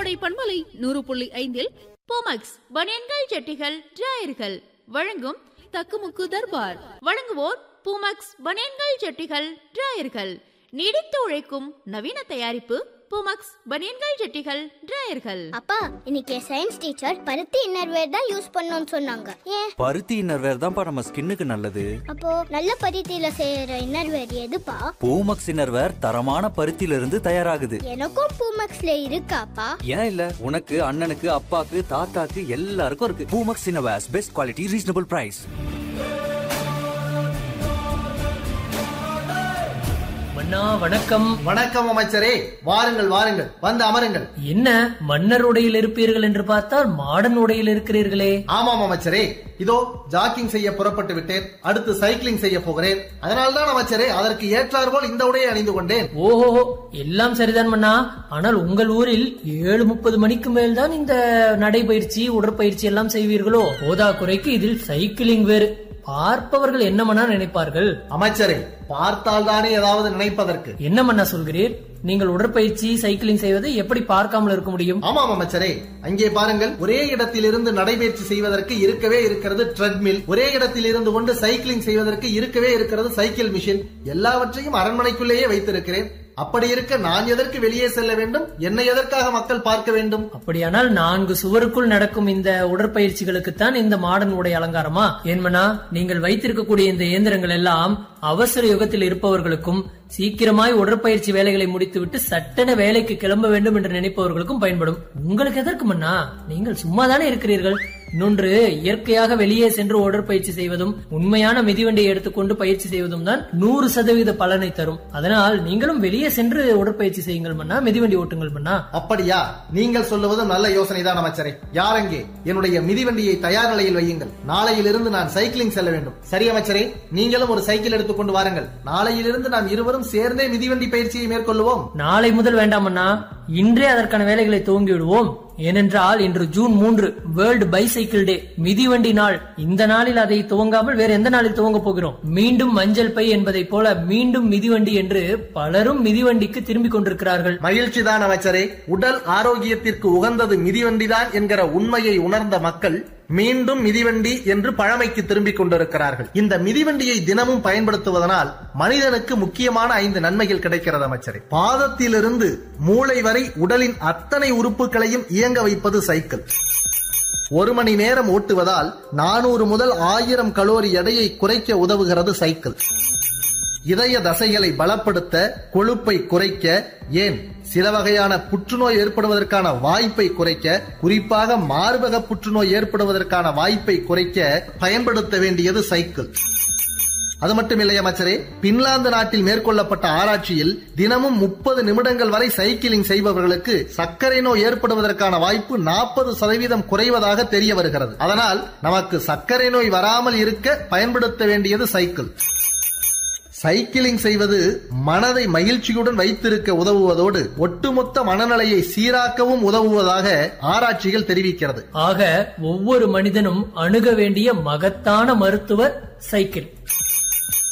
கோடை பண்பலை நூறு புள்ளி ஐந்தில் போமக்ஸ் பனியன்கள் ஜட்டிகள் டிராயர்கள் வழங்கும் தக்குமுக்கு தர்பார் வழங்குவோர் பூமக்ஸ் பனியன்கள் ஜட்டிகள் டிராயர்கள் நீடித்து உழைக்கும் நவீன தயாரிப்பு பூமக்ஸ் பனியன்கள் ஜட்டிகள் டிராயர்கள் அப்பா இன்னைக்கு சயின்ஸ் டீச்சர் பருத்தி இன்னர்வேர் தான் யூஸ் பண்ணணும்னு சொன்னாங்க ஏன் பருத்தி இன்னர்வேர் தான்ப்பா நம்ம ஸ்கின்னுக்கு நல்லது அப்போ நல்ல பருத்தியில செய்யற இன்னர்வேர் எதுப்பா பூமக்ஸ் இன்னர்வேர் தரமான பருத்தியில இருந்து தயாராகுது எனக்கும் பூமக்ஸ்ல இருக்காப்பா ஏன் இல்ல உனக்கு அண்ணனுக்கு அப்பாக்கு தாத்தாக்கு எல்லாருக்கும் இருக்கு Poomex innerwears best quality reasonable price மன்னா வணக்கம் வணக்கம் அமைச்சரே வாருங்கள் வாருங்கள் வந்து அமருங்கள் என்ன மன்னர் உடையில் இருப்பீர்கள் என்று பார்த்தால் மாடன் உடையில் இருக்கிறீர்களே ஆமாம் அமைச்சரே இதோ ஜாக்கிங் செய்ய புறப்பட்டு விட்டேன் அடுத்து சைக்கிளிங் செய்ய போகிறேன் அதனால்தான் அமைச்சரே அதற்கு ஏற்றாற்போல் இந்த உடையை அணிந்து கொண்டேன் ஓஹோ எல்லாம் சரிதான் மன்னா ஆனால் உங்கள் ஊரில் ஏழு முப்பது மணிக்கு மேல் தான் இந்த நடைபயிற்சி உடற்பயிற்சி எல்லாம் செய்வீர்களோ போதா குறைக்கு இதில் சைக்கிளிங் வேறு பார்ப்பவர்கள் என்ன மன்னா நினைப்பார்கள் அமைச்சரே பார்த்தால் தானே ஏதாவது நினைப்பதற்கு என்ன மன்னா சொல்கிறீர் நீங்கள் உடற்பயிற்சி சைக்கிளிங் செய்வதை எப்படி பார்க்காமல் இருக்க முடியும் ஆமாம் அமைச்சரே அங்கே பாருங்கள் ஒரே இடத்திலிருந்து நடைபயிற்சி செய்வதற்கு இருக்கவே இருக்கிறது ட்ரெட்மில் ஒரே இடத்தில் இருந்து கொண்டு சைக்கிளிங் செய்வதற்கு இருக்கவே இருக்கிறது சைக்கிள் மிஷின் எல்லாவற்றையும் அரண்மனைக்குள்ளேயே வைத்திருக்கிறேன் அப்படி இருக்க நான் எதற்கு வெளியே செல்ல வேண்டும் என்னை எதற்காக மக்கள் பார்க்க வேண்டும் அப்படியானால் நான்கு சுவருக்குள் நடக்கும் இந்த உடற்பயிற்சிகளுக்குத்தான் இந்த மாடன் உடை அலங்காரமா ஏன்மனா நீங்கள் வைத்திருக்கக்கூடிய இந்த இயந்திரங்கள் எல்லாம் அவசர யுகத்தில் இருப்பவர்களுக்கும் சீக்கிரமாய் உடற்பயிற்சி வேலைகளை முடித்துவிட்டு சட்டென வேலைக்கு கிளம்ப வேண்டும் என்று நினைப்பவர்களுக்கும் பயன்படும் உங்களுக்கு எதற்கு மன்னா நீங்கள் சும்மாதானே இருக்கிறீர்கள் இன்னொன்று இயற்கையாக வெளியே சென்று உடற்பயிற்சி செய்வதும் உண்மையான மிதிவண்டியை எடுத்துக்கொண்டு பயிற்சி செய்வதும் தான் நூறு சதவீத பலனை தரும் அதனால் நீங்களும் வெளியே சென்று உடற்பயிற்சி செய்யுங்கள் மன்னா மிதிவண்டி ஓட்டுங்கள் மன்னா அப்படியா நீங்கள் சொல்லுவது நல்ல யோசனை தான் அமைச்சரே யாரெங்கே என்னுடைய மிதிவண்டியை தயார் நிலையில் வையுங்கள் நாளையிலிருந்து நான் சைக்கிளிங் செல்ல வேண்டும் சரி அமைச்சரே நீங்களும் ஒரு சைக்கிள் எடுத்துக்கொண்டு வாருங்கள் நாளையிலிருந்து நாம் இருவரும் சேர்ந்தே மிதிவண்டி பயிற்சியை மேற்கொள்வோம் நாளை முதல் வேண்டாமண்ணா இன்றே அதற்கான வேலைகளை துவங்கி விடுவோம் ஏனென்றால் இன்று ஜூன் மூன்று வேர்ல்டு பைசைக்கிள் டே மிதிவண்டி நாள் இந்த நாளில் அதை துவங்காமல் வேற எந்த நாளில் துவங்க போகிறோம் மீண்டும் மஞ்சள் பை என்பதை போல மீண்டும் மிதிவண்டி என்று பலரும் மிதிவண்டிக்கு திரும்பிக் கொண்டிருக்கிறார்கள் மகிழ்ச்சி தான் அமைச்சரே உடல் ஆரோக்கியத்திற்கு உகந்தது மிதிவண்டிதான் என்கிற உண்மையை உணர்ந்த மக்கள் மீண்டும் மிதிவண்டி என்று பழமைக்கு திரும்பிக் கொண்டிருக்கிறார்கள் இந்த மிதிவண்டியை தினமும் பயன்படுத்துவதனால் மனிதனுக்கு முக்கியமான ஐந்து நன்மைகள் கிடைக்கிறது அமைச்சரே பாதத்திலிருந்து மூளை வரை உடலின் அத்தனை உறுப்புகளையும் இயங்க வைப்பது சைக்கிள் ஒரு மணி நேரம் ஓட்டுவதால் நானூறு முதல் ஆயிரம் கலோரி எடையை குறைக்க உதவுகிறது சைக்கிள் இதய தசைகளை பலப்படுத்த கொழுப்பை குறைக்க ஏன் சில வகையான புற்றுநோய் ஏற்படுவதற்கான வாய்ப்பை குறைக்க குறிப்பாக மார்பக புற்றுநோய் ஏற்படுவதற்கான வாய்ப்பை குறைக்க பயன்படுத்த வேண்டியது சைக்கிள் அது மட்டுமில்லை அமைச்சரே பின்லாந்து நாட்டில் மேற்கொள்ளப்பட்ட ஆராய்ச்சியில் தினமும் முப்பது நிமிடங்கள் வரை சைக்கிளிங் செய்பவர்களுக்கு சர்க்கரை நோய் ஏற்படுவதற்கான வாய்ப்பு நாற்பது சதவீதம் குறைவதாக தெரிய வருகிறது அதனால் நமக்கு சர்க்கரை நோய் வராமல் இருக்க பயன்படுத்த வேண்டியது சைக்கிள் சைக்கிளிங் செய்வது மனதை மகிழ்ச்சியுடன் வைத்திருக்க உதவுவதோடு ஒட்டுமொத்த மனநிலையை சீராக்கவும் உதவுவதாக ஆராய்ச்சிகள் தெரிவிக்கிறது ஆக ஒவ்வொரு மனிதனும் அணுக வேண்டிய மகத்தான மருத்துவர் சைக்கிள்